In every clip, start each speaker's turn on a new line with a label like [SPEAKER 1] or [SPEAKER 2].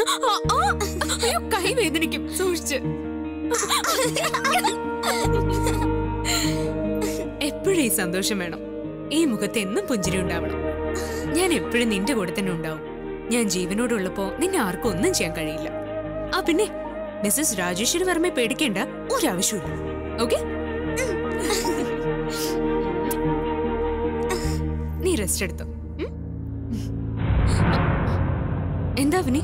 [SPEAKER 1] ആ, ആ, അയ്യോ കൈ വേദനിക്കും സൂക്ഷിച്ച് എപ്പോഴും ഈ സന്തോഷം വേണം ഈ മുഖത്ത് എന്നും പുഞ്ചിരി ഉണ്ടാവണം ഞാൻ എപ്പോഴും നിന്റെ കൂടെ തന്നെ ഉണ്ടാവും ഞാൻ ജീവനോടുള്ളപ്പോ നിന്നെ ആർക്കും ഒന്നും ചെയ്യാൻ കഴിയില്ല ആ പിന്നെ മിസ്സസ് രാജേശ്വരി വർമ്മയെ പേടിക്കേണ്ട ഒരാവശ്യമില്ല ഓക്കെ നീ റെസ്റ്റ് എടുത്തോ ഉം? എന്താ വിനി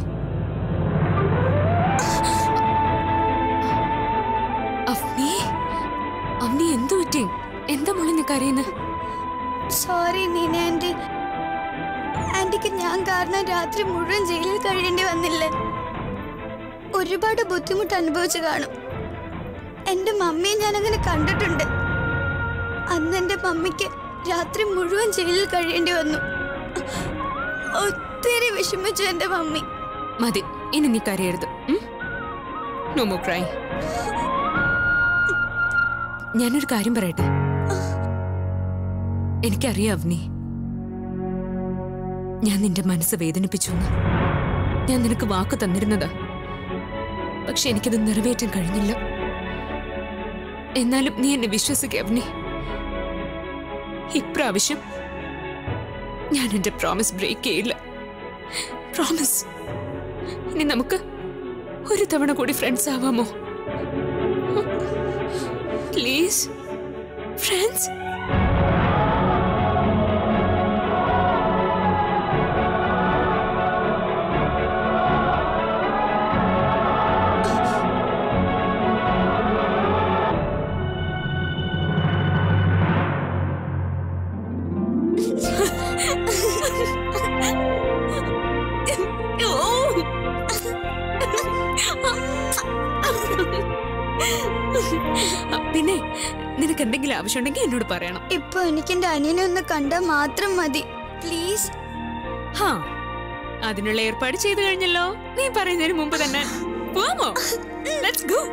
[SPEAKER 1] അവനി അവനി എന്തു പറ്റി എന്താ മോളെ നീ കരയുന്നത്
[SPEAKER 2] സോറി നീന ആന്റി ആന്റിക്ക് ഞാൻ കാരണം രാത്രി മുഴുവൻ ജയിലിൽ കഴിയേണ്ടി വന്നില്ലേ ഒരുപാട് ബുദ്ധിമുട്ട് അനുഭവിച്ചു കാണും എന്റെ മമ്മിയെ ഞാൻ അങ്ങനെ കണ്ടിട്ടുണ്ട് അന്ന് എന്റെ മമ്മിക്ക് രാത്രി മുഴുവൻ ജയിലിൽ കഴിയേണ്ടി വന്നു ഒത്തിരി വിഷമിച്ചു എന്റെ മമ്മി
[SPEAKER 1] മതി ഇനി നീ കരയരുത് നോ മോ ക്രൈ ഞാനൊരു കാര്യം പറയട്ടെ എനിക്കറിയാം അവനി ഞാൻ നിന്റെ മനസ്സ് വേദനിപ്പിച്ചു എന്ന്. ഞാൻ നിനക്ക് വാക്ക് തന്നിരുന്നതാ പക്ഷെ എനിക്കത് നിറവേറ്റാൻ കഴിഞ്ഞില്ല എന്നാലും നീ എന്നെ വിശ്വസിക്കുക അവനി ഇപ്രാവശ്യം ഞാൻ എന്റെ പ്രോമിസ് ബ്രേക്ക് ചെയ്യില്ല പ്രോമിസ് ഇനി നമുക്ക് ഒരു തവണ കൂടി ഫ്രണ്ട്സ് ആവാമോ പ്ലീസ് ഫ്രണ്ട്സ് പിന്നെ നിനക്ക് എന്തെങ്കിലും ആവശ്യമുണ്ടെങ്കിൽ എന്നോട് പറയണം
[SPEAKER 2] ഇപ്പൊ എനിക്ക് എന്റെ അനിയനെ ഒന്ന് കണ്ടാൽ മാത്രം മതി പ്ലീസ്
[SPEAKER 1] ഹാ അതിനുള്ള ഏർപ്പാട് ചെയ്തു കഴിഞ്ഞല്ലോ നീ പറയുന്നതിന് മുമ്പ് തന്നെ പോവാമോ ലെറ്റ്സ് ഗോ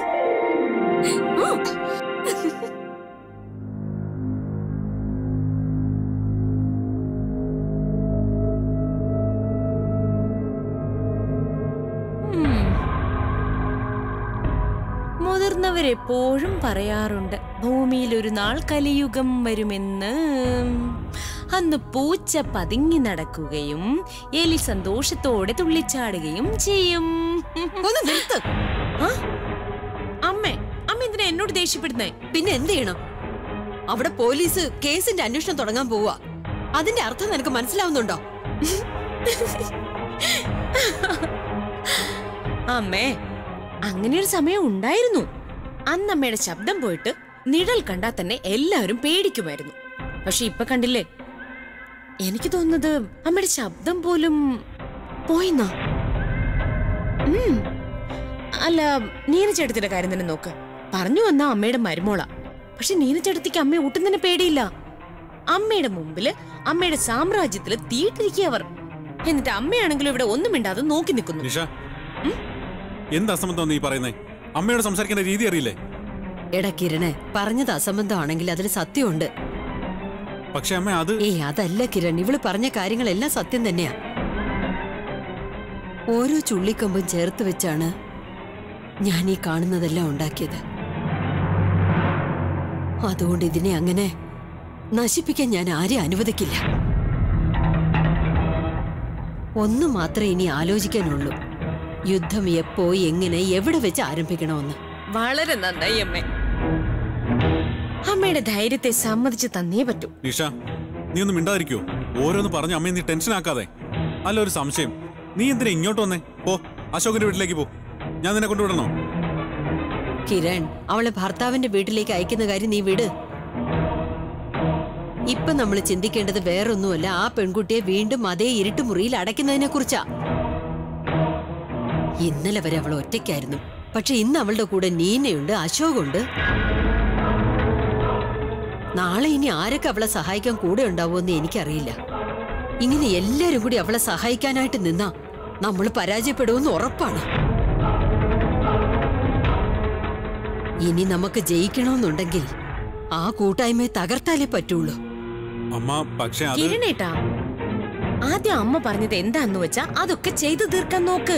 [SPEAKER 3] മുതിർന്നവരെപ്പോഴും പറയാറുണ്ട് ഭൂമിയിൽ ഒരു നാൾ കലിയുഗം വരുമെന്ന് അന്ന് പൂച്ച പതുങ്ങി നടക്കുകയും എലി സന്തോഷത്തോടെ തുള്ളിച്ചാടുകയും ചെയ്യും
[SPEAKER 4] ഒന്ന് നിർത്ത്
[SPEAKER 3] ആ? അമ്മേ അമ്മ എന്തിനാ എന്നോട് ദേഷ്യപ്പെടുന്നേ
[SPEAKER 4] പിന്നെ എന്ത് ചെയ്യണം അവിടെ പോലീസ് കേസിന്റെ അന്വേഷണം തുടങ്ങാൻ പോവാ അതിന്റെ അർത്ഥം നിനക്ക് മനസ്സിലാവുന്നുണ്ടോ
[SPEAKER 3] അമ്മേ അങ്ങനെ ഒരു സമയം ഉണ്ടായിരുന്നു അന്ന് അമ്മയുടെ ശബ്ദം പോയിട്ട് നിഴൽ കണ്ടാൽ തന്നെ എല്ലാവരും പേടിക്കുമായിരുന്നു പക്ഷെ ഇപ്പൊ കണ്ടില്ലേ എനിക്ക് തോന്നുന്നത് അമ്മയുടെ ശബ്ദം പോലും പോയിന്നാ ഉം. അല്ല നീനച്ചേട്ടത്തിന്റെ കാര്യം തന്നെ നോക്ക് പറഞ്ഞു വന്ന അമ്മയുടെ മരുമോള പക്ഷെ നീനച്ചേട്ടത്തിക്ക് അമ്മയെ ഒട്ടും തന്നെ പേടിയില്ല അമ്മയുടെ മുമ്പില് അമ്മയുടെ സാമ്രാജ്യത്തില് തീയിട്ടിരിക്കുക അവർ എന്നിട്ട് അമ്മയാണെങ്കിലും ഇവിടെ ഒന്നും മിണ്ടാതെ നോക്കി നിൽക്കുന്നു
[SPEAKER 5] നിഷ എന്ത് അസംബന്ധം നീ പറയുന്നേ അമ്മയോട് സംസാരിക്കേണ്ട രീതി അറിയില്ലേ
[SPEAKER 4] എടാ കിരണേ പറഞ്ഞത് അസംബന്ധമാണെങ്കിൽ അതിൽ സത്യമുണ്ട്
[SPEAKER 5] പക്ഷെ അമ്മ അത്
[SPEAKER 4] ഏയ് അതല്ല കിരൺ ഇവള് പറഞ്ഞ കാര്യങ്ങളെല്ലാം സത്യം തന്നെയാ ഓരോ ചുള്ളിക്കമ്പും ചേർത്ത് വെച്ചാണ് ഞാൻ ഈ കാണുന്നതെല്ലാം ഉണ്ടാക്കിയത് അതുകൊണ്ട് ഇതിനെ അങ്ങനെ നശിപ്പിക്കാൻ ഞാൻ ആരെയും അനുവദിക്കില്ല ഒന്നു മാത്രമേ ഇനി ആലോചിക്കാനുള്ളൂ യുദ്ധം എപ്പോ എങ്ങനെ എവിടെ വെച്ച് ആരംഭിക്കണമെന്ന്
[SPEAKER 3] വളരെ നന്നായി അമ്മേ അമ്മയുടെ ധൈര്യത്തെ സമ്മതിച്ച് തന്നേ പറ്റൂ
[SPEAKER 5] നിഷ നീ ഒന്ന് മിണ്ടാതിരിക്കോ ഓരോന്ന് പറഞ്ഞ് അമ്മയെ നീ ടെൻഷൻ ആക്കാതെ അല്ല ഒരു സംശയം നീ എന്തിനാ ഇങ്ങോട്ട് വന്നേ പോ അശോകന്റെ വീട്ടിലേക്ക് പോ ഞാൻ നിന്നെ കൊണ്ടുവിടണോ
[SPEAKER 4] കിരൺ അവളെ ഭർത്താവിന്റെ വീട്ടിലേക്ക് അയക്കുന്ന കാര്യം നീ വിട് ഇപ്പൊ നമ്മൾ ചിന്തിക്കേണ്ടത് വേറൊന്നുമല്ല ആ പെൺകുട്ടിയെ വീണ്ടും അതേ ഇരുട്ട് മുറിയിൽ അടയ്ക്കുന്നതിനെ കുറിച്ചാ ഇന്നലെ വരെ അവൾ ഒറ്റയ്ക്കായിരുന്നു പക്ഷെ ഇന്ന് അവളുടെ കൂടെ നീനയുണ്ട് അശോകുണ്ട് നാളെ ഇനി ആരൊക്കെ അവളെ സഹായിക്കാൻ കൂടെ ഉണ്ടാവുമെന്ന് എനിക്കറിയില്ല ഇങ്ങനെ എല്ലാരും കൂടി അവളെ സഹായിക്കാനായിട്ട് നിന്നാ നമ്മൾ പരാജയപ്പെടുമെന്ന് ഉറപ്പാണ് ഇനി നമുക്ക് ജയിക്കണമെന്നുണ്ടെങ്കിൽ ആ കൂട്ടായ്മയെ തകർത്താലേ പറ്റുള്ളൂ
[SPEAKER 5] അമ്മ പക്ഷെ അത്
[SPEAKER 3] കിരണേട്ടാ ആദ്യം അമ്മ പറഞ്ഞത് എന്താന്ന് വെച്ചാ അതൊക്കെ ചെയ്തു തീർക്കാൻ നോക്ക്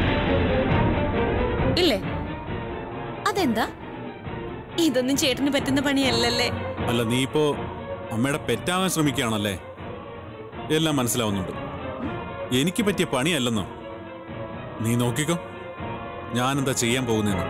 [SPEAKER 3] ഇല്ലേ അതെന്താ ഇതൊന്നും ചേട്ടന് പറ്റുന്ന പണിയല്ലല്ലേ
[SPEAKER 5] അല്ല നീ ഇപ്പോ അമ്മയുടെ പെറ്റാകാൻ ശ്രമിക്കുകയാണല്ലേ എല്ലാം മനസ്സിലാവുന്നുണ്ട് എനിക്ക് പറ്റിയ പണിയല്ലെന്നോ നീ നോക്കിക്കോ ഞാനെന്താ ചെയ്യാൻ പോകുന്നതെന്ന്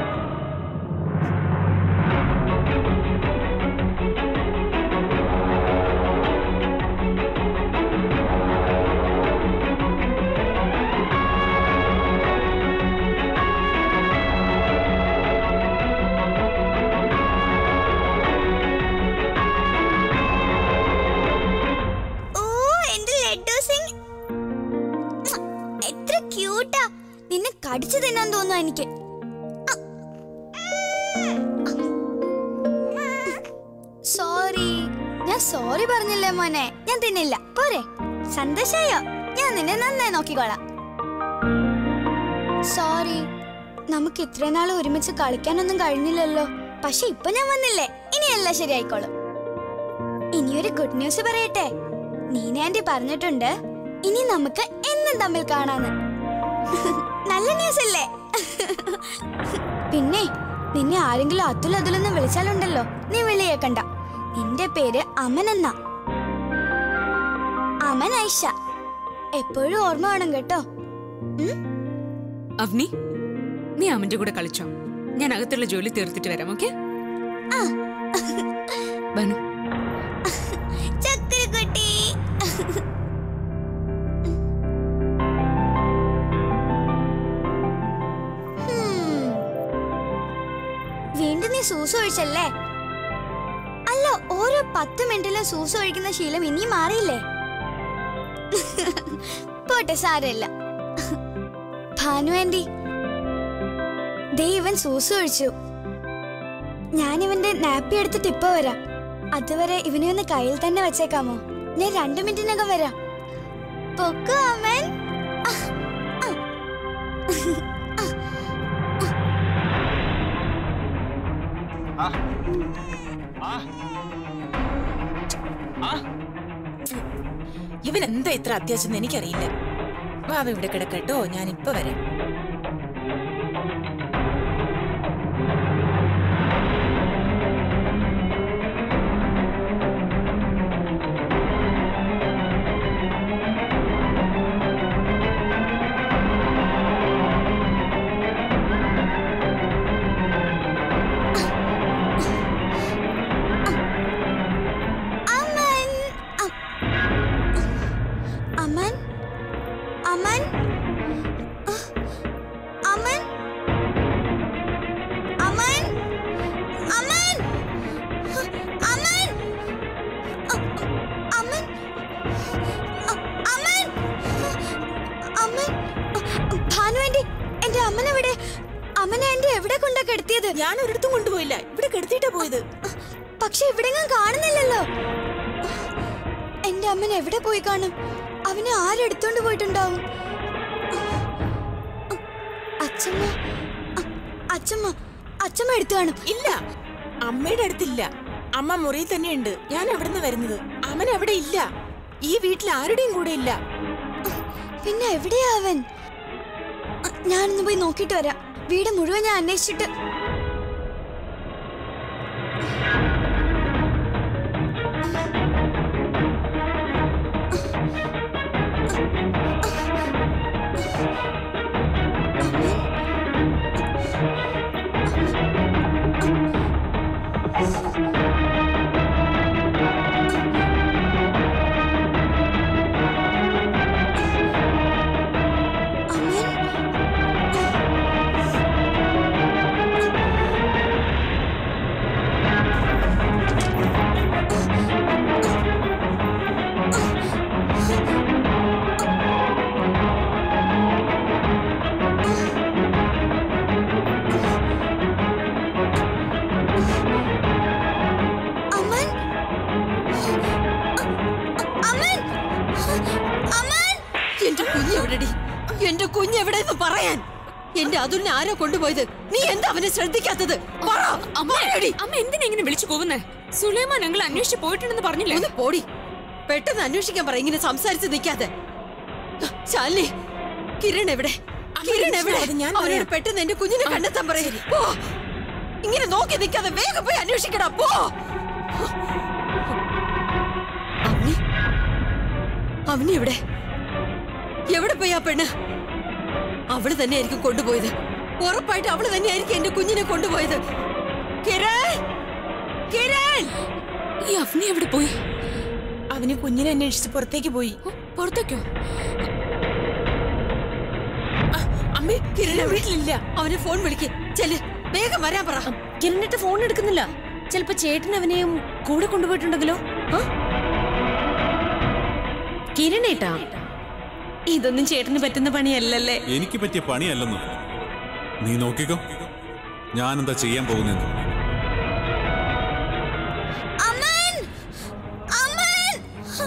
[SPEAKER 2] ഓ എന്റെ ലഡ്ഡു സിംഗ് എത്ര ക്യൂട്ടാ നിന്നെ കടിച്ചു തിന്നാൻ തോന്നുന്നു എനിക്ക് സോറി ഞാൻ സോറി പറഞ്ഞില്ലേ മോനെ ഞാൻ തിന്നില്ല പോരെ സന്തോഷായോ ഞാൻ നിന്നെ നന്നായി നോക്കിക്കോളാം സോറി നമുക്ക് ഇത്രയും നാൾ ഒരുമിച്ച് കളിക്കാനൊന്നും കഴിഞ്ഞില്ലല്ലോ പക്ഷെ ഇപ്പൊ ഞാൻ വന്നില്ലേ ഇനി എല്ലാം ശരിയായിക്കോളും ഇനിയൊരു ഗുഡ് ന്യൂസ് പറയട്ടെ നീന ആന്റി പറഞ്ഞിട്ടുണ്ട് ഇനി നമുക്ക് എന്നും തമ്മിൽ കാണാന്ന് നല്ല ന്യൂസ് അല്ലേ പിന്നെ നിന്നെ ആരെങ്കിലും അതുൽ അതുലെന്ന് വിളിച്ചാലുണ്ടല്ലോ നീ വിളിയേക്കണ്ട നിന്റെ പേര് അമൻ എന്നാ അമൻ ഐഷ എപ്പോഴും ഓർമ്മ വേണം കേട്ടോ ഉം?
[SPEAKER 1] അവനി നീ അമ്മന്റെ കൂടെ കളിച്ചോ ഞാൻ അകത്തുള്ള ജോലി തീർത്തിട്ട് വരാം ഓക്കെ
[SPEAKER 2] ആ.
[SPEAKER 1] ബനു
[SPEAKER 2] ചക്കരക്കുട്ടി ഹും. വീണ്ടും നീ സൂസ് ഒഴിച്ചല്ലേ അല്ല ഓരോ പത്ത് മിനിറ്റിലും സൂസ് ഒഴിക്കുന്ന ശീലം ഇനി മാറിയില്ലേ പോട്ടെ സാരമില്ല ഭാനു ആന്റി ദേ ഇവൻ സൂസ് ഒഴിച്ചു ഞാൻ ഇവന്റെ നാപ്പി എടുത്തിട്ട് ഇപ്പൊ വരാം അതുവരെ ഇവനെ ഒന്ന് കയ്യിൽ തന്നെ വെച്ചേക്കാമോ ഞാൻ രണ്ടു മിനിറ്റിനകം വരാം പൊക്കോ അമ്മൻ
[SPEAKER 6] ഇവൻ എന്താ ഇത്ര അത്യാവശ്യം എനിക്കറിയില്ല വാവ ഇവിടെ കിടക്കട്ടോ ഞാൻ ഇപ്പൊ വരാം
[SPEAKER 2] അമ്മൻ അ- അമ്മൻ അമ്മൻ അഹ്, അമ്മൻ അമ്മൻ അമ്മൻ ഹ്, അമ്മൻ അ- അമ്മൻ അ- അമ്മൻ അമ്മൻ ഭാനു ആന്റി എന്റെ അമ്മൻ എവിടെ അമ്മനെ ആന്റി എവിടെ കൊണ്ടാ കിടത്തിയത്
[SPEAKER 6] ഞാൻ ഒരിടത്തും കൊണ്ടുപോയില്ല ഇവിടെ കിടത്തിയിട്ടാ പോയത്
[SPEAKER 2] പക്ഷെ എവിടെങ്ങും കാണുന്നില്ലല്ലോ എന്റെ അമ്മൻ എവിടെ പോയി കാണും അവനെ ആരെടുത്തോണ്ട് പോയിട്ടുണ്ടാവും അച്ഛമ്മ അ- അച്ഛമ്മ അച്ഛമ്മ എടുത്തു കാണും
[SPEAKER 6] ഇല്ല അമ്മയുടെ അടുത്തില്ല അമ്മ മുറിയിൽ തന്നെയുണ്ട് ഞാൻ എവിടുന്ന് വരുന്നത് അവൻ അവിടെ ഇല്ല ഈ വീട്ടിൽ ആരുടെയും കൂടെ ഇല്ല
[SPEAKER 2] പിന്നെ എവിടെയാ അവൻ അ, ഞാനൊന്ന് പോയി നോക്കിയിട്ട് വരാം വീട് മുഴുവൻ ഞാൻ അന്വേഷിച്ചിട്ട് അമ്മൻ അമ്മൻ അമ്മൻ അമ്മൻ
[SPEAKER 4] എന്റെ കുഞ്ഞെവിടെടി എന്റെ കുഞ്ഞെവിടെന്ന് പറയാൻ എന്റെ അതുലിനെ ആരാ കൊണ്ടുപോയത് നീ എന്താ അവനെ ശ്രദ്ധിക്കാത്തത് പറ
[SPEAKER 1] അമ്മ
[SPEAKER 4] പറയടി.
[SPEAKER 1] അമ്മ എന്തിനാ ഇങ്ങനെ വിളിച്ചു പോകുന്നേ സുലൈമാൻ ഞങ്ങൾ അന്വേഷിച്ച് പോയിട്ടുണ്ടെന്ന് പറഞ്ഞില്ലേ
[SPEAKER 4] ഒന്ന് പോടി പെട്ടെന്ന് അന്വേഷിക്കാൻ പറ ഇങ്ങനെ സംസാരിച്ച് നിൽക്കാതെ ശാലിനി കിരൺ എവിടെ
[SPEAKER 6] അമ്മ
[SPEAKER 4] കിരൺ
[SPEAKER 6] ടെൻഷൻ
[SPEAKER 4] എവിടെ
[SPEAKER 6] ആവാതെ ഞാൻ
[SPEAKER 4] അവനോട്
[SPEAKER 6] പറയാം.
[SPEAKER 4] പെട്ടെന്ന് എന്റെ കുഞ്ഞിനെ കണ്ടെത്താൻ പറയും പോ ഇങ്ങനെ നോക്കി നിൽക്കാതെ വേഗം പോയി അന്വേഷിക്കടാ പോ അവനി അവനി എവിടെ എവിടെ പോയി ആ പെണ്ണ് അവള് തന്നെയായിരിക്കും കൊണ്ടുപോയത് ഉറപ്പായിട്ട് അവള് തന്നെയായിരിക്കും എന്റെ കുഞ്ഞിനെ കൊണ്ടുപോയത് കിരൺ കിരൺ
[SPEAKER 1] ഈ അഫ്നി എവിടെ പോയി
[SPEAKER 6] അവന് കുഞ്ഞിനെ അന്വേഷിച്ച് പുറത്തേക്ക് പോയി
[SPEAKER 1] ഓ, പുറത്തേക്കോ
[SPEAKER 6] ആ, അമ്മേ കിരണ വീട്ടിലില്ല
[SPEAKER 4] അവനെ ഫോൺ വിളിക്ക് ചെല് വേഗം വരാൻ പറ
[SPEAKER 3] കിരണിട്ട് ഫോൺ എടുക്കുന്നില്ല ചിലപ്പോ ചേട്ടൻ അവനെയും കൂടെ കൊണ്ടുപോയിട്ടുണ്ടെങ്കിലോ ആ? കിരണേട്ടാ ഇതൊന്നും ചേട്ടന് പറ്റുന്ന പണിയല്ലല്ലേ
[SPEAKER 5] എനിക്ക് പറ്റിയ പണിയല്ലെന്ന് നീ നോക്കിക്കോ ഞാനെന്താ ചെയ്യാൻ പോകുന്നെന്ന്
[SPEAKER 2] അമ്മൻ അമ്മൻ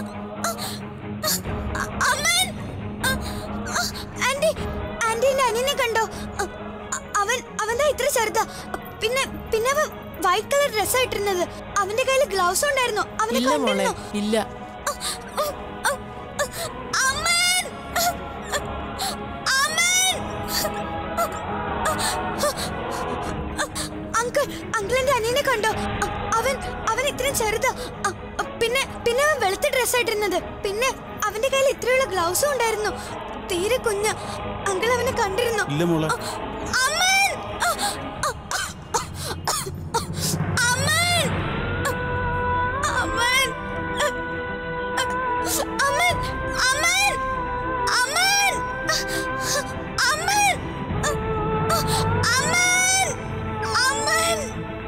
[SPEAKER 2] അമ്മൻ ആന്റി ആന്റിന്റെ അനിയനെ കണ്ടോ അ- അ- അവൻ അവൻ ദാ ഇത്ര ചെറുതാ പിന്നെ പിന്നെ അവൻ വൈറ്റ് കളർ ഡ്രസ് ഇട്ടിരുന്നത് അവന്റെ കയ്യിൽ ഗ്ലൗസ് ഉണ്ടായിരുന്നു അവനെ
[SPEAKER 6] ഇല്ല മോളെ
[SPEAKER 2] കണ്ടിരുന്നോ
[SPEAKER 6] ഇല്ല
[SPEAKER 2] അമ്മൻ അമ്മൻ അങ്കിൾ അങ്കിളിന്റെ അനിയനെ കണ്ടോ അ- അവൻ അവൻ ഇത്രയും ചെറുതാ അ- അ- പിന്നെ പിന്നെ അവൻ വെളുത്ത ഡ്രസ് ഇട്ടിരുന്നത് പിന്നെ അവന്റെ കയ്യിൽ ഇത്രയുള്ള ഗ്ലൗസും ഉണ്ടായിരുന്നു തീരെ കുഞ്ഞ അങ്കിൾ അവനെ കണ്ടിരുന്നു
[SPEAKER 5] ഇല്ല മോളെ
[SPEAKER 2] അമ്മൻ അമ്മൻ അമ്മൻ അമ്മൻ അമ്മൻ അമ്മൻ അമ്മൻ അമ്മൻ അമ്മൻ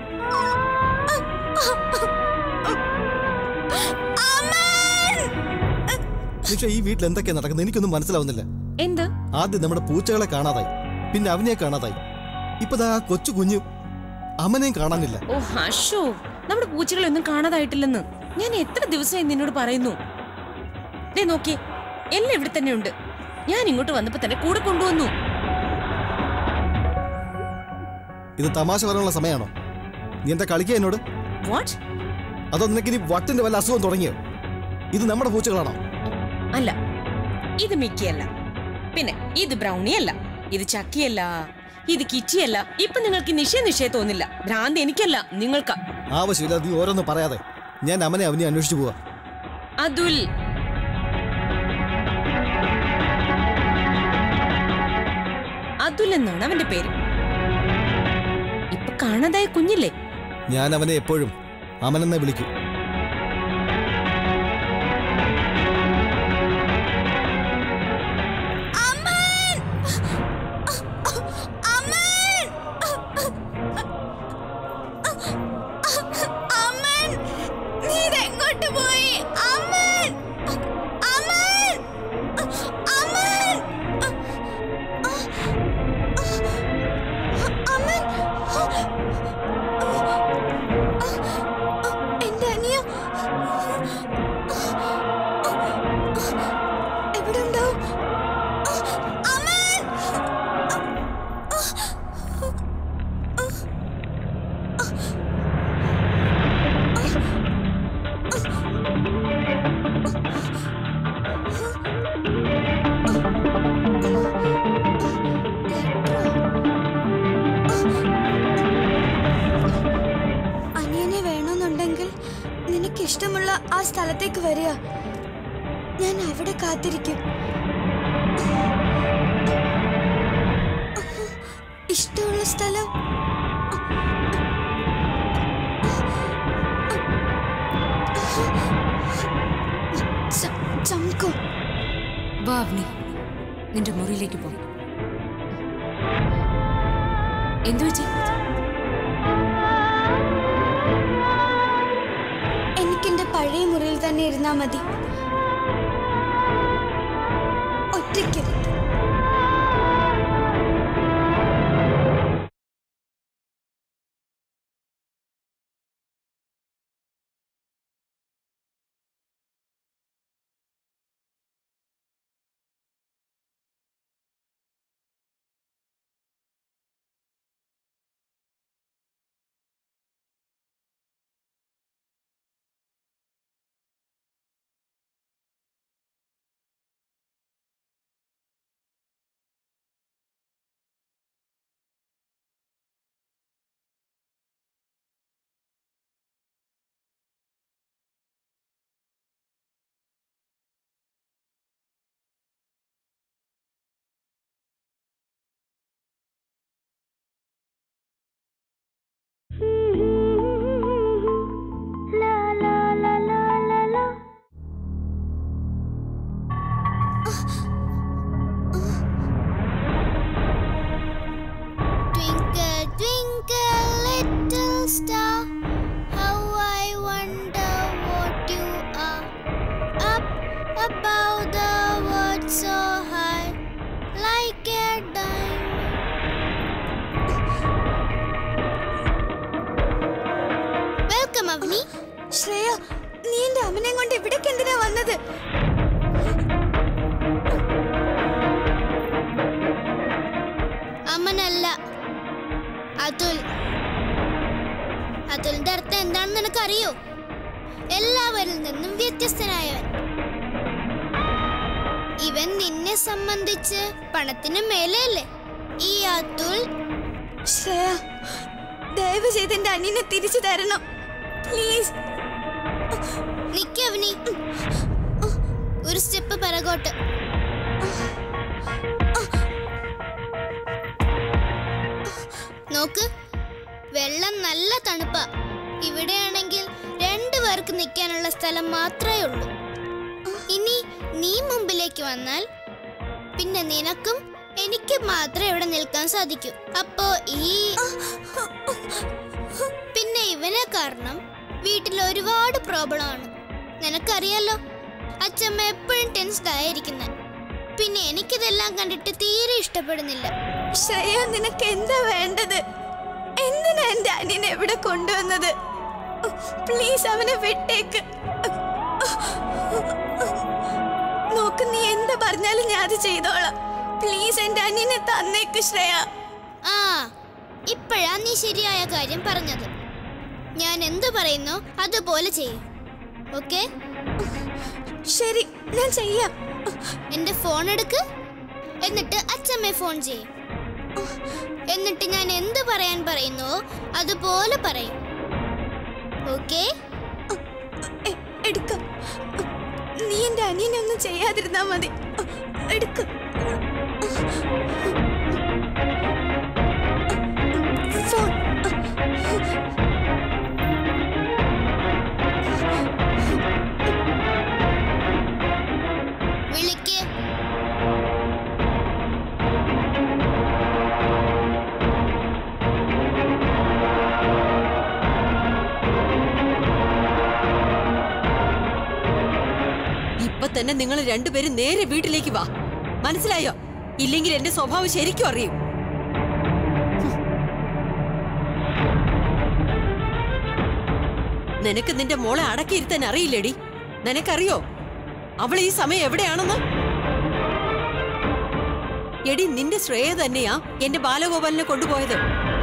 [SPEAKER 2] അമ്മൻ
[SPEAKER 7] നിഷ ഈ വീട്ടിൽ എന്തൊക്കെയാ നടക്കുന്നത് എനിക്കൊന്നും മനസ്സിലാവുന്നില്ല
[SPEAKER 3] എന്ത്
[SPEAKER 7] ആദ്യം നമ്മുടെ പൂച്ചകളെ കാണാതായി പിന്നെ അവനെ കാണാതായി ഇപ്പൊ ദാ ആ കൊച്ചു കുഞ്ഞു അമ്മനെയും കാണാനില്ല
[SPEAKER 3] ഓ അശോ നമ്മുടെ പൂച്ചകളൊന്നും കാണാതായിട്ടില്ലെന്ന് ഞാൻ എത്ര ദിവസമായി നിന്നോട് പറയുന്നു ദേ നോക്കിയേ എല്ലാം ഇവിടെ തന്നെ ഉണ്ട് ഞാൻ ഇങ്ങോട്ട് വന്നപ്പോ തന്നെ കൂടെ കൊണ്ടുവന്നു
[SPEAKER 7] ഇത് തമാശ പറയാനുള്ള സമയമാണോ നീ എന്താ കളിക്കുക എന്നോട്
[SPEAKER 3] വാട്ട്
[SPEAKER 7] അതോ നിനക്ക് ഇനി വട്ടിന്റെ വല്ല അസുഖം തുടങ്ങിയോ ഇത് നമ്മുടെ പൂച്ചകളാണോ
[SPEAKER 3] അല്ല ഇത് മിക്കിയല്ല പിന്നെ ഇത് ബ്രൗണി അല്ല ഇത് ചക്കിയല്ല ഇത് കിറ്റിയല്ല ഇപ്പൊ നിങ്ങൾക്ക് നിശ്ചയ നിശ്ചയ തോന്നില്ല ഭ്രാന്ത് എനിക്കല്ല നിങ്ങൾക്ക്
[SPEAKER 7] ആവശ്യമില്ല നീ ഓരോന്നും പറയാതെ ഞാൻ അമ്മനെ അവനെ അന്വേഷിച്ചു പോവാ
[SPEAKER 3] അതുൽ അതുൽ എന്നാണ് അവന്റെ പേര് ഇപ്പൊ കാണാതായ കുഞ്ഞില്ലേ
[SPEAKER 7] ഞാൻ അവനെ എപ്പോഴും അമനെന്നെ വിളിക്കും
[SPEAKER 2] അമ്മൻ അമ്മൻ അമ്മൻ നീ ഇതെങ്ങോട്ട് പോയി അമ്മൻ അമ്മൻ അമ്മൻ അമ്മൻ എന്റെ അനിയ എവിടെ ഉണ്ടാവും അമ്മൻ അനിയനെ വേണമെന്നുണ്ടെങ്കിൽ നിനക്ക് ഇഷ്ടമുള്ള ആ സ്ഥലത്തേക്ക് വരിക ഞാൻ അവിടെ കാത്തിരിക്കും ഇഷ്ടമുള്ള സ്ഥലം ച- ചംകോ
[SPEAKER 1] വാ അവനി നിന്റെ മുറിയിലേക്ക് പോ എന്തു വെച്ചേ
[SPEAKER 2] എനിക്കെന്റെ പഴയ മുറിയിൽ തന്നെ ഇരുന്നാ മതി ഒറ്റയ്ക്ക് അവനി ശ്രേയ നീ എന്റെ അമ്മനെ കൊണ്ട് ഇവിടേക്ക് എന്തിനാ വന്നത്
[SPEAKER 8] അമ്മനല്ല അതുൽ അതുലിന്റെ അർത്ഥം എന്താണെന്ന് നിനക്കറിയോ എല്ലാവരിൽ നിന്നും വ്യത്യസ്തനായവൻ ഇവൻ നിന്നെ സംബന്ധിച്ച് പണത്തിന് മേലെയല്ലേ ഈ അതുൽ
[SPEAKER 2] ശ്രേയ ദയവ് ചെയ്ത് എന്റെ അനിയനെ തിരിച്ചു തരണം പ്ലീസ്
[SPEAKER 8] നിക്കവനി ഒരു സ്റ്റെപ്പ് പിറകോട്ട് നോക്ക് വെള്ളം നല്ല തണുപ്പാ ഇവിടെയാണെങ്കിൽ രണ്ടു പേർക്ക് നിൽക്കാനുള്ള സ്ഥലം മാത്രമേ ഉള്ളൂ ഇനി നീ മുമ്പിലേക്ക് വന്നാൽ പിന്നെ നിനക്കും എനിക്ക് മാത്രമേ ഇവിടെ നിൽക്കാൻ സാധിക്കൂ അപ്പോ ഈ പിന്നെ ഇവനെ കാരണം വീട്ടിൽ ഒരുപാട് പ്രോബ്ലം ആണ് നിനക്കറിയാലോ അച്ഛമ്മ എപ്പോഴും ടെൻസ്ഡ് ആയിരിക്കുന്നത് പിന്നെ എനിക്കിതെല്ലാം കണ്ടിട്ട് തീരെ ഇഷ്ടപ്പെടുന്നില്ല
[SPEAKER 2] ശ്രേയ നിനക്ക് എന്താ വേണ്ടത് എന്തിനാ എന്റെ അനിയനെ ഇവിടെ കൊണ്ടുവന്നത് പ്ലീസ് അവനെ വിട്ടേക്ക് നോക്ക് നീ എന്താ പറഞ്ഞാലും ഞാൻ അത് ചെയ്തോളാം പ്ലീസ് എന്റെ അനിയനെ തന്നേക്ക് ശ്രേയ
[SPEAKER 8] ആ ഇപ്പോഴാ നീ ശരിയായ കാര്യം പറഞ്ഞത് ഞാൻ എന്തു പറയുന്നോ അതുപോലെ ചെയ്യും ഓക്കെ
[SPEAKER 2] ശരി ഞാൻ ചെയ്യാം
[SPEAKER 8] എന്റെ ഫോൺ എടുക്ക് എന്നിട്ട് അച്ഛമ്മയെ ഫോൺ ചെയ്യും എന്നിട്ട് ഞാൻ എന്ത് പറയാൻ പറയുന്നുവോ അതുപോലെ പറയും ഓക്കെ
[SPEAKER 2] എ- എടുക്കാം നീ എന്റെ അനിയനെ ഒന്നും ചെയ്യാതിരുന്നാ മതി എടുക്ക ഫോൺ
[SPEAKER 8] വിളിക്ക്
[SPEAKER 4] ഇപ്പൊ തന്നെ നിങ്ങൾ രണ്ടുപേരും നേരെ വീട്ടിലേക്ക് വാ മനസ്സിലായോ ഇല്ലെങ്കിൽ എന്റെ സ്വഭാവം ശരിക്കും അറിയും നിനക്ക് നിന്റെ മോളെ അടക്കിയിരുത്താൻ അറിയില്ലേടി നിനക്കറിയോ അവൾ ഈ സമയം എവിടെയാണെന്ന് എടി നിന്റെ ശ്രേയ തന്നെയാ എന്റെ ബാലഗോപാലിനെ കൊണ്ടുപോയത്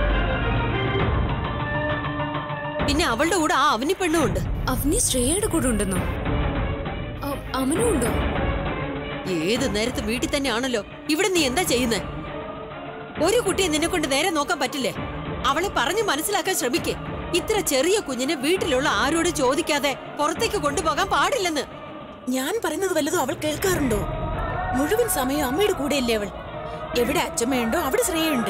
[SPEAKER 4] പിന്നെ അവളുടെ കൂടെ ആ അവനി പെണ്ണും ഉണ്ട്
[SPEAKER 1] അവനി ശ്രേയയുടെ കൂടെ ഉണ്ടെന്നോ അ- അമനും ഉണ്ടോ
[SPEAKER 4] ഏത് നേരത്ത് വീട്ടിൽ തന്നെയാണല്ലോ ഇവിടെ നീ എന്താ ചെയ്യുന്നത് ഒരു കുട്ടിയെ നിന്നെ കൊണ്ട് നേരെ നോക്കാൻ പറ്റില്ലേ അവളെ പറഞ്ഞു മനസ്സിലാക്കാൻ ശ്രമിക്കേ ഇത്ര ചെറിയ കുഞ്ഞിനെ വീട്ടിലുള്ള ആരോട് ചോദിക്കാതെ പുറത്തേക്ക് കൊണ്ടുപോകാൻ പാടില്ലെന്ന്
[SPEAKER 6] ഞാൻ പറയുന്നത് വല്ലതും അവൾ കേൾക്കാറുണ്ടോ മുഴുവൻ സമയം അമ്മയുടെ കൂടെയല്ലേ അവൾ എവിടെ അച്ഛമ്മയുണ്ടോ അവിടെ ശ്രേയുണ്ട്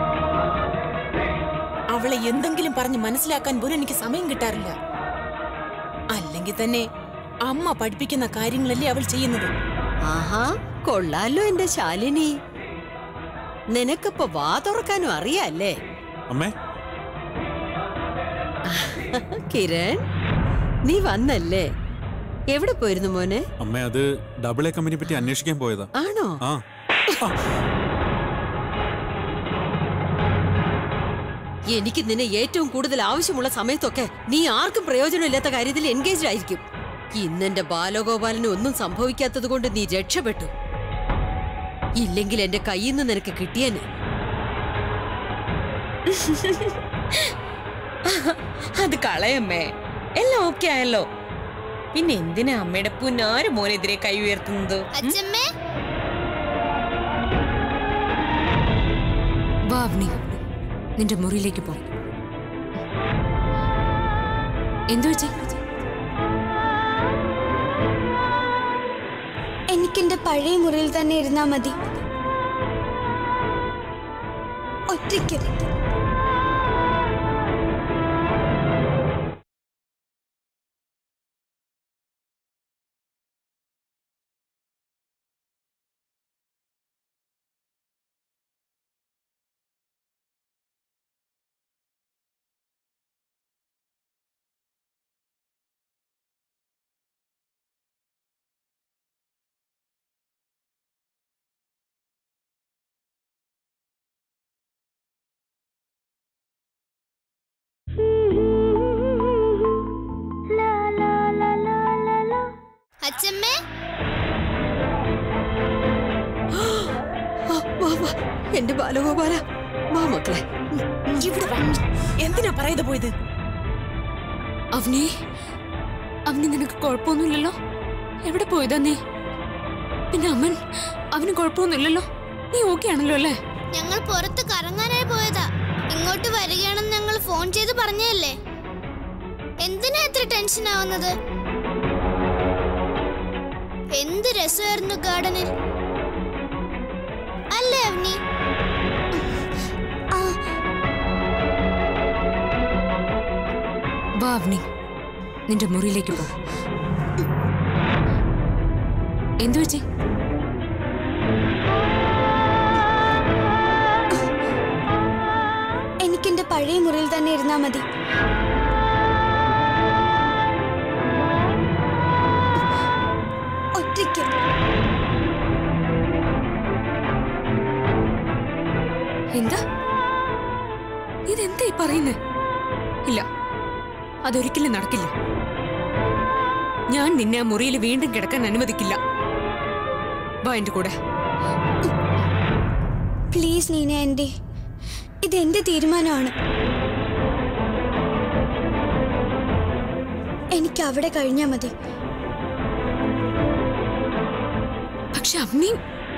[SPEAKER 6] അവളെ എന്തെങ്കിലും പറഞ്ഞ് മനസ്സിലാക്കാൻ പോലും എനിക്ക് സമയം കിട്ടാറില്ല അല്ലെങ്കിൽ തന്നെ അമ്മ പഠിപ്പിക്കുന്ന കാര്യങ്ങളല്ലേ അവൾ ചെയ്യുന്നത്
[SPEAKER 4] ആഹാ കൊള്ളാലോ എന്റെ ശാലിനി നിനക്കിപ്പോ വാ തുറക്കാനും അറിയാല്ലേ
[SPEAKER 5] അമ്മേ
[SPEAKER 4] കിരൺ നീ വന്നല്ലേ എവിടെ പോയിരുന്നു മോനെ
[SPEAKER 5] അമ്മേ അത് ഡബിൾ എ കമ്പനി പറ്റി അന്വേഷിക്കാൻ പോയതാ
[SPEAKER 4] ആണോ
[SPEAKER 5] ആ ആ,
[SPEAKER 4] എനിക്ക് നിന്നെ ഏറ്റവും കൂടുതൽ ആവശ്യമുള്ള സമയത്തൊക്കെ നീ ആർക്കും പ്രയോജനമില്ലാത്ത കാര്യത്തിൽ എൻഗേജ് ആയിരിക്കും ഇന്നെന്റെ ബാലഗോപാലന് ഒന്നും സംഭവിക്കാത്തത് കൊണ്ട് നീ രക്ഷപ്പെട്ടു ഇല്ലെങ്കിൽ എന്റെ കയ്യിൽ നിന്ന് നിനക്ക് കിട്ടിയന്
[SPEAKER 3] അത് കളയമ്മേ എല്ലാം ഓക്കെ ആയല്ലോ പിന്നെ എന്തിനാ അമ്മയുടെ പുന്നാര് മോനെതിരെ കൈ ഉയർത്തുന്നത്
[SPEAKER 8] അച്ഛമ്മേ
[SPEAKER 1] വാ അവനി നിന്റെ മുറിയിലേക്ക് പോ എന്തു വെച്ചേ
[SPEAKER 2] എനിക്കെന്റെ പഴയ മുറിയിൽ തന്നെ ഇരുന്നാ മതി ഒറ്റയ്ക്ക്
[SPEAKER 8] അച്ഛമ്മേ
[SPEAKER 4] ആ, വാ, വാ. എന്റെ ബാലഗോപാല വാ മക്കളെ
[SPEAKER 6] ഇവിടെ വാ. എന്തിനാ പറയാതെ പോയത്
[SPEAKER 1] അവനി അവന് നിനക്ക് കുഴപ്പമൊന്നുമില്ലല്ലോ എവിടെ പോയതാ നീ പിന്നെ അമ്മൻ അവന് കുഴപ്പമൊന്നുമില്ലല്ലോ നീ ഓക്കെ ആണല്ലോ അല്ലേ
[SPEAKER 8] ഞങ്ങൾ പുറത്ത് കറങ്ങാനായി പോയതാ ഇങ്ങോട്ട് വരികയാണെന്ന് ഞങ്ങൾ ഫോൺ ചെയ്ത് പറഞ്ഞതല്ലേ എന്തിനാ ഇത്ര ടെൻഷൻ ആവുന്നത് എന്ത് രസമായിരുന്നു ഗാർഡനിൽ അല്ലേ അവനി
[SPEAKER 2] ആ
[SPEAKER 1] വാ അവനി നിന്റെ മുറിയിലേക്ക് പോ എന്തു വെച്ചേ
[SPEAKER 2] എനിക്കെന്റെ പഴയ മുറിയിൽ തന്നെ ഇരുന്നാ മതി ഒറ്റയ്ക്ക്
[SPEAKER 1] എന്താ ഇതെന്തായി പറയുന്നേ ഇല്ല അതൊരിക്കലും നടക്കില്ല ഞാൻ നിന്നെ ആ മുറിയിൽ വീണ്ടും കിടക്കാൻ അനുവദിക്കില്ല വാ എന്റെ കൂടെ
[SPEAKER 2] പ്ലീസ് നീന ആൻറ്റി ഇത് എന്റെ തീരുമാനമാണ് എനിക്ക് അവിടെ കഴിഞ്ഞാൽ മതി
[SPEAKER 1] പക്ഷെ അവനി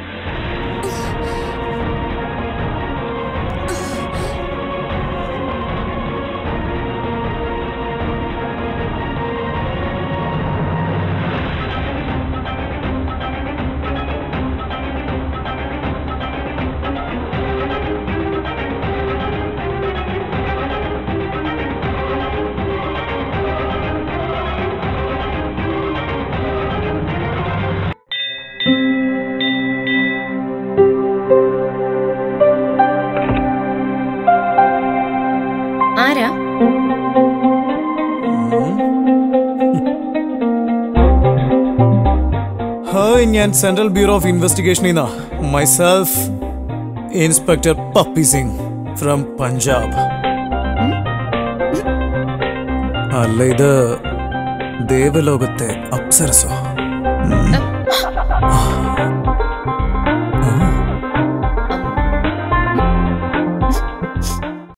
[SPEAKER 3] ആരാ
[SPEAKER 9] ഹായ് ഞാൻ സെൻട്രൽ ബ്യൂറോ ഓഫ് ഇൻവെസ്റ്റിഗേഷനിൽ നിന്നാ myself inspector Pappi Singh from Punjab അല്ല ഇത് ദേവലോകത്തെ അപ്സരസോ
[SPEAKER 3] അ,